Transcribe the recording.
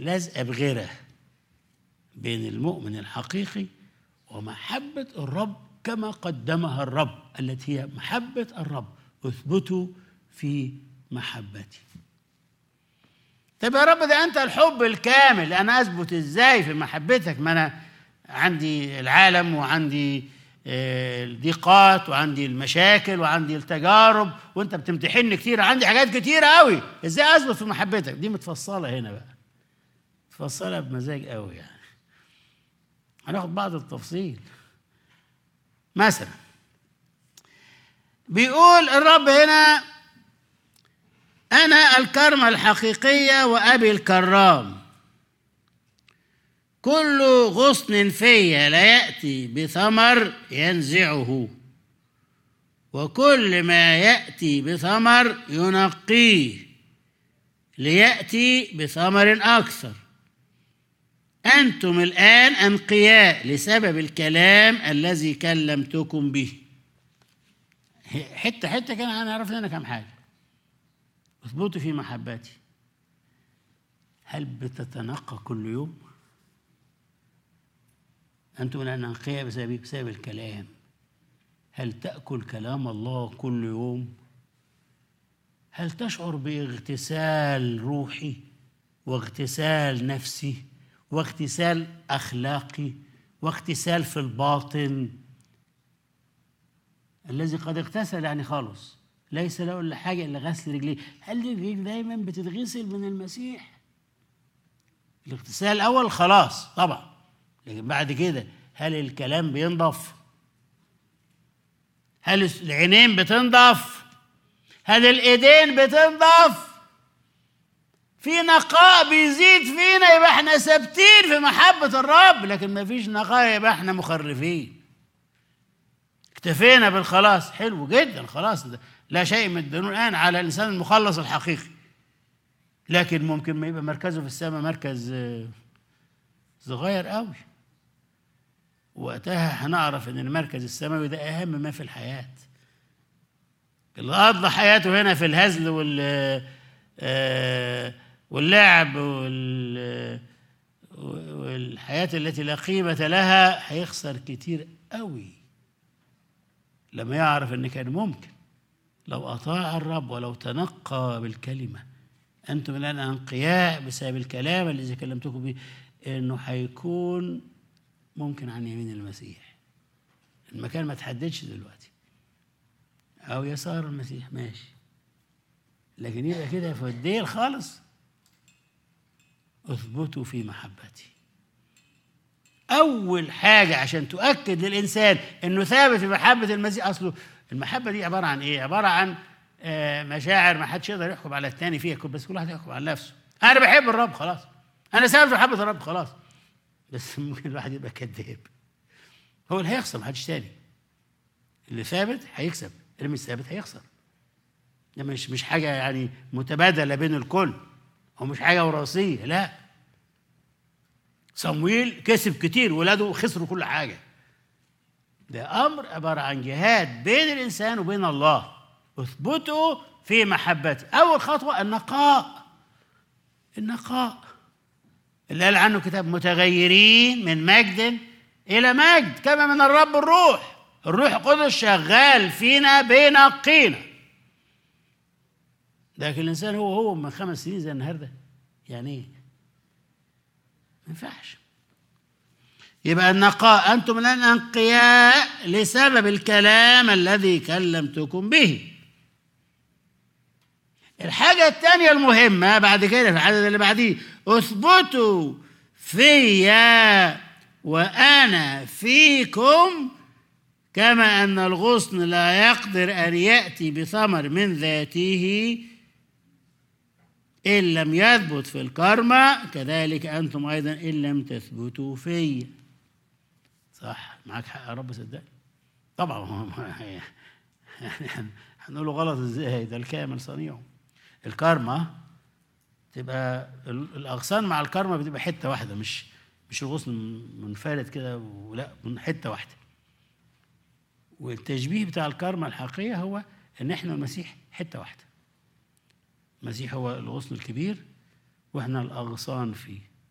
لازقه بغيره بين المؤمن الحقيقي ومحبه الرب كما قدمها الرب التي هي محبه الرب اثبتوا في محبتي طب يا رب ده انت الحب الكامل انا اثبت ازاي في محبتك ما انا عندي العالم وعندي آه، الضيقات وعندي المشاكل وعندي التجارب وانت بتمتحني كتير عندي حاجات كتيره قوي ازاي اثبت في محبتك دي متفصله هنا بقى متفصله بمزاج قوي يعني هناخد بعض التفصيل مثلا بيقول الرب هنا أنا الكرمة الحقيقية وأبي الكرام كل غصن في لا يأتي بثمر ينزعه وكل ما يأتي بثمر ينقيه ليأتي بثمر أكثر أنتم الآن أنقياء لسبب الكلام الذي كلمتكم به حتة حتة كده هنعرف لنا كام حاجة اثبتوا في محبتي هل بتتنقى كل يوم أنتم الآن أنقياء بسبب بسبب الكلام هل تأكل كلام الله كل يوم هل تشعر باغتسال روحي واغتسال نفسي واغتسال أخلاقي واغتسال في الباطن الذي قد اغتسل يعني خالص ليس له الا حاجه الا غسل رجليه هل رجليك دايما بتتغسل من المسيح الاغتسال الاول خلاص طبعا لكن بعد كده هل الكلام بينضف هل العينين بتنضف هل الايدين بتنضف في نقاء بيزيد فينا يبقى احنا ثابتين في محبه الرب لكن ما فيش نقاء يبقى احنا مخرفين اكتفينا بالخلاص حلو جدا خلاص ده لا شيء من الدنون الان على الانسان المخلص الحقيقي لكن ممكن ما يبقى مركزه في السماء مركز آه، صغير قوي وقتها هنعرف ان المركز السماوي ده اهم ما في الحياه اللي قضى حياته هنا في الهزل وال آه، واللعب وال والحياه التي لا قيمه لها هيخسر كتير قوي لما يعرف ان كان ممكن لو اطاع الرب ولو تنقى بالكلمه انتم الان انقياء بسبب الكلام الذي كلمتكم به انه هيكون ممكن عن يمين المسيح المكان ما تحددش دلوقتي او يسار المسيح ماشي لكن يبقى كده في الديل خالص اثبتوا في محبتي اول حاجه عشان تؤكد للانسان انه ثابت في محبه المسيح اصله المحبه دي عباره عن ايه عباره عن آه، مشاعر ما حدش يقدر يحكم على الثاني فيها بس كل واحد يحكم على نفسه انا بحب الرب خلاص انا ثابت في محبه الرب خلاص بس ممكن الواحد يبقى كذاب هو اللي هيخسر ما حدش تاني اللي ثابت هيكسب اللي مش ثابت هيخسر ده مش مش حاجه يعني متبادله بين الكل او مش حاجه وراثيه لا صمويل كسب كتير ولاده خسروا كل حاجه ده امر عباره عن جهاد بين الانسان وبين الله اثبتوا في محبته اول خطوه النقاء النقاء اللي قال عنه كتاب متغيرين من مجد الى مجد كما من الرب الروح الروح القدس شغال فينا بينقينا لكن الانسان هو هو من خمس سنين زي النهارده يعني ايه ما ينفعش يبقى النقاء انتم الان انقياء لسبب الكلام الذي كلمتكم به الحاجة الثانية المهمة بعد كده في العدد اللي بعديه اثبتوا فيا وأنا فيكم كما أن الغصن لا يقدر أن يأتي بثمر من ذاته إن لم يثبت في الكرمة كذلك أنتم أيضا إن لم تثبتوا فيا صح معاك حق يا رب صدقني طبعا هو يعني هنقول له غلط ازاي ده الكامل صنيعه الكارما تبقى ال- الاغصان مع الكارما بتبقى حته واحده مش مش الغصن منفرد كده ولا من حته واحده والتشبيه بتاع الكارما الحقيقيه هو ان احنا المسيح حته واحده المسيح هو الغصن الكبير واحنا الاغصان فيه